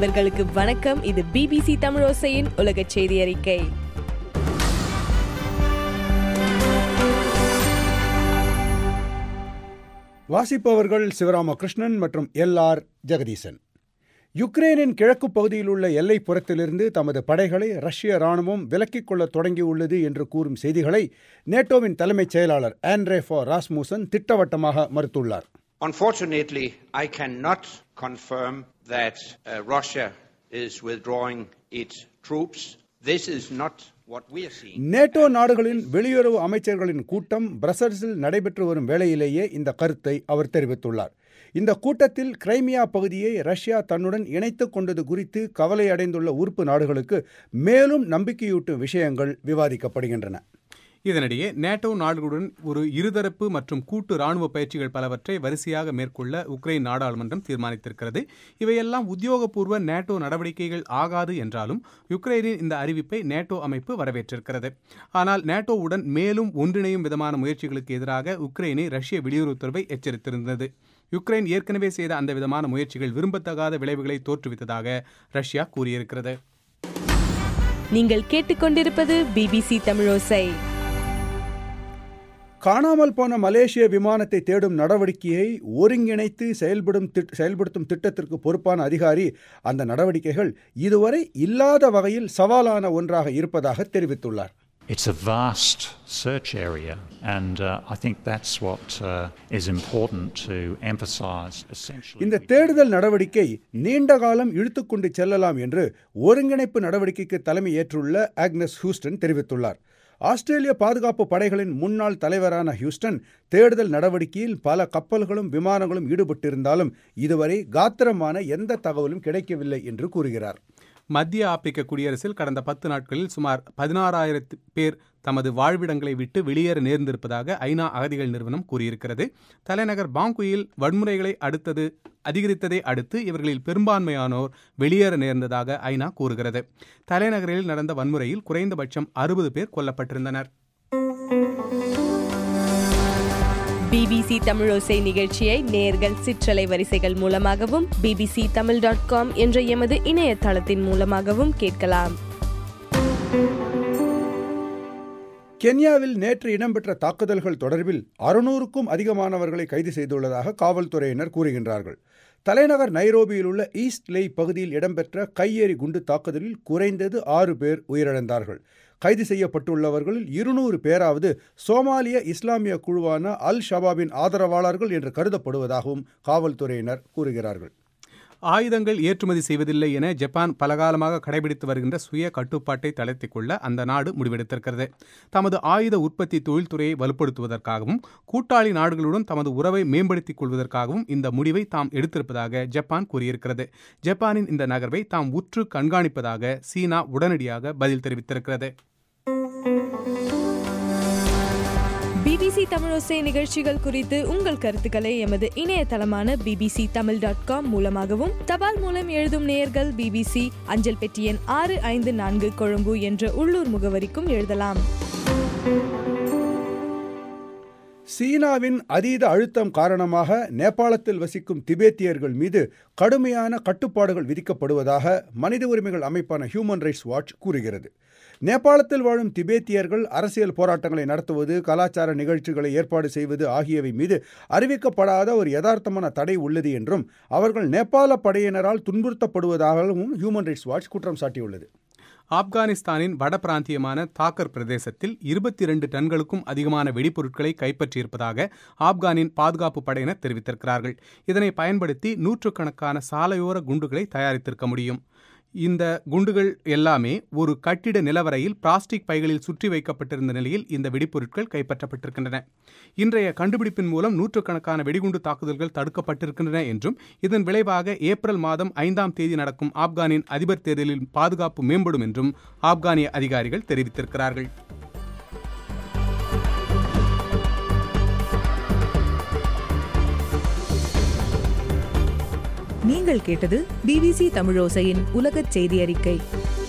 நண்பர்களுக்கு வணக்கம் இது பிபிசி தமிழோசையின் உலக செய்தி அறிக்கை வாசிப்பவர்கள் சிவராமகிருஷ்ணன் மற்றும் எல் ஆர் ஜெகதீசன் யுக்ரைனின் கிழக்கு பகுதியில் உள்ள எல்லைப்புறத்திலிருந்து தமது படைகளை ரஷ்ய ராணுவம் விலக்கிக் கொள்ளத் தொடங்கியுள்ளது என்று கூறும் செய்திகளை நேட்டோவின் தலைமைச் செயலாளர் ஆண்ட்ரேஃபோ ராஸ்முசன் திட்டவட்டமாக மறுத்துள்ளார் Unfortunately, I cannot confirm that uh, Russia is withdrawing its troops. This is not what we are seeing. NATO நாடுகளின் வெளியுறவு அமைச்சர்களின் கூட்டம் பிரசல்ஸில் நடைபெற்று வரும் வேளையிலேயே இந்த கருத்தை அவர் தெரிவித்துள்ளார் இந்த கூட்டத்தில் கிரைமியா பகுதியை ரஷ்யா தன்னுடன் இணைத்துக் கொண்டது குறித்து கவலை அடைந்துள்ள உறுப்பு நாடுகளுக்கு மேலும் நம்பிக்கையூட்டும் விஷயங்கள் விவாதிக்கப்படுகின்றன இதனிடையே நேட்டோ நாடுகளுடன் ஒரு இருதரப்பு மற்றும் கூட்டு ராணுவ பயிற்சிகள் பலவற்றை வரிசையாக மேற்கொள்ள உக்ரைன் நாடாளுமன்றம் தீர்மானித்திருக்கிறது இவையெல்லாம் உத்தியோகபூர்வ நேட்டோ நடவடிக்கைகள் ஆகாது என்றாலும் யுக்ரைனின் இந்த அறிவிப்பை நேட்டோ அமைப்பு வரவேற்றிருக்கிறது ஆனால் நேட்டோவுடன் மேலும் ஒன்றிணையும் விதமான முயற்சிகளுக்கு எதிராக உக்ரைனை ரஷ்ய வெளியுறவுத்துறை எச்சரித்திருந்தது யுக்ரைன் ஏற்கனவே செய்த அந்த விதமான முயற்சிகள் விரும்பத்தகாத விளைவுகளை தோற்றுவித்ததாக ரஷ்யா கூறியிருக்கிறது நீங்கள் கேட்டுக்கொண்டிருப்பது பிபிசி தமிழோசை காணாமல் போன மலேசிய விமானத்தை தேடும் நடவடிக்கையை ஒருங்கிணைத்து செயல்படும் திட்- செயல்படுத்தும் திட்டத்திற்கு பொறுப்பான அதிகாரி அந்த நடவடிக்கைகள் இதுவரை இல்லாத வகையில் சவாலான ஒன்றாக இருப்பதாக தெரிவித்துள்ளார் It's a vast search area, and uh, I think that's what uh, is important to emphasise. Essentially, இந்த தேடுதல் நடவடிக்கை நீண்ட காலம் இழுத்துக்கொண்டு செல்லலாம் என்று ஒருங்கிணைப்பு நடவடிக்கைக்கு தலைமை ஏற்றுள்ள ஆக்னஸ் ஹூஸ்டன் தெரிவித்துள்ளார் ஆஸ்திரேலிய பாதுகாப்பு படைகளின் முன்னாள் தலைவரான ஹியூஸ்டன் தேடுதல் நடவடிக்கையில் பல கப்பல்களும் விமானங்களும் ஈடுபட்டிருந்தாலும் இதுவரை காத்திரமான எந்த தகவலும் கிடைக்கவில்லை என்று கூறுகிறார் மத்திய ஆப்பிரிக்க குடியரசில் கடந்த பத்து நாட்களில் சுமார் பதினாறாயிரத்து பேர் தமது வாழ்விடங்களை விட்டு வெளியேற நேர்ந்திருப்பதாக ஐநா அகதிகள் நிறுவனம் கூறியிருக்கிறது தலைநகர் பாங்குயில் வன்முறைகளை அடுத்தது அதிகரித்ததை அடுத்து இவர்களில் பெரும்பான்மையானோர் வெளியேற நேர்ந்ததாக ஐநா கூறுகிறது தலைநகரில் நடந்த வன்முறையில் குறைந்தபட்சம் அறுபது பேர் கொல்லப்பட்டிருந்தனர் பிபிசி தமிழோசை நிகழ்ச்சியை நேர்கள் சிற்றலை வரிசைகள் மூலமாகவும் பிபிசி தமிழ் டாட் காம் என்ற எமது இணையதளத்தின் மூலமாகவும் கேட்கலாம் கென்யாவில் நேற்று இடம்பெற்ற தாக்குதல்கள் தொடர்பில் அறுநூறுக்கும் அதிகமானவர்களை கைது செய்துள்ளதாக காவல்துறையினர் கூறுகின்றார்கள் தலைநகர் நைரோபியில் உள்ள ஈஸ்ட் லே பகுதியில் இடம்பெற்ற கையெறி குண்டு தாக்குதலில் குறைந்தது ஆறு பேர் உயிரிழந்தார்கள் கைது செய்யப்பட்டுள்ளவர்களில் இருநூறு பேராவது சோமாலிய இஸ்லாமிய குழுவான அல் ஷபாபின் ஆதரவாளர்கள் என்று கருதப்படுவதாகவும் காவல்துறையினர் கூறுகிறார்கள் ஆயுதங்கள் ஏற்றுமதி செய்வதில்லை என ஜப்பான் பலகாலமாக கடைபிடித்து வருகின்ற சுய கட்டுப்பாட்டை தளர்த்திக் கொள்ள அந்த நாடு முடிவெடுத்திருக்கிறது தமது ஆயுத உற்பத்தி தொழில்துறையை வலுப்படுத்துவதற்காகவும் கூட்டாளி நாடுகளுடன் தமது உறவை மேம்படுத்திக் கொள்வதற்காகவும் இந்த முடிவை தாம் எடுத்திருப்பதாக ஜப்பான் கூறியிருக்கிறது ஜப்பானின் இந்த நகர்வை தாம் உற்று கண்காணிப்பதாக சீனா உடனடியாக பதில் தெரிவித்திருக்கிறது பிபிசி தமிழோசை நிகழ்ச்சிகள் குறித்து உங்கள் கருத்துக்களை எமது இணையதளமான பிபிசி தமிழ் டாட் காம் மூலமாகவும் தபால் மூலம் எழுதும் நேயர்கள் பிபிசி அஞ்சல் பெட்டி எண் ஆறு ஐந்து நான்கு கொழும்பு என்ற உள்ளூர் முகவரிக்கும் எழுதலாம் சீனாவின் அதீத அழுத்தம் காரணமாக நேபாளத்தில் வசிக்கும் திபேத்தியர்கள் மீது கடுமையான கட்டுப்பாடுகள் விதிக்கப்படுவதாக மனித உரிமைகள் அமைப்பான ஹியூமன் ரைட்ஸ் வாட்ச் கூறுகிறது நேபாளத்தில் வாழும் திபேத்தியர்கள் அரசியல் போராட்டங்களை நடத்துவது கலாச்சார நிகழ்ச்சிகளை ஏற்பாடு செய்வது ஆகியவை மீது அறிவிக்கப்படாத ஒரு யதார்த்தமான தடை உள்ளது என்றும் அவர்கள் நேபாள படையினரால் துன்புறுத்தப்படுவதாகவும் ஹியூமன் ரைட்ஸ் வாட்ச் குற்றம் சாட்டியுள்ளது ஆப்கானிஸ்தானின் வட பிராந்தியமான தாக்கர் பிரதேசத்தில் இருபத்தி இரண்டு டன்களுக்கும் அதிகமான வெடிபொருட்களை கைப்பற்றியிருப்பதாக ஆப்கானின் பாதுகாப்பு படையினர் தெரிவித்திருக்கிறார்கள் இதனை பயன்படுத்தி நூற்றுக்கணக்கான சாலையோர குண்டுகளை தயாரித்திருக்க முடியும் இந்த குண்டுகள் எல்லாமே ஒரு கட்டிட நிலவரையில் பிளாஸ்டிக் பைகளில் சுற்றி வைக்கப்பட்டிருந்த நிலையில் இந்த வெடிப்பொருட்கள் கைப்பற்றப்பட்டிருக்கின்றன இன்றைய கண்டுபிடிப்பின் மூலம் நூற்றுக்கணக்கான வெடிகுண்டு தாக்குதல்கள் தடுக்கப்பட்டிருக்கின்றன என்றும் இதன் விளைவாக ஏப்ரல் மாதம் ஐந்தாம் தேதி நடக்கும் ஆப்கானின் அதிபர் தேர்தலில் பாதுகாப்பு மேம்படும் என்றும் ஆப்கானிய அதிகாரிகள் தெரிவித்திருக்கிறார்கள் நீங்கள் கேட்டது பிபிசி தமிழோசையின் உலகச் செய்தி அறிக்கை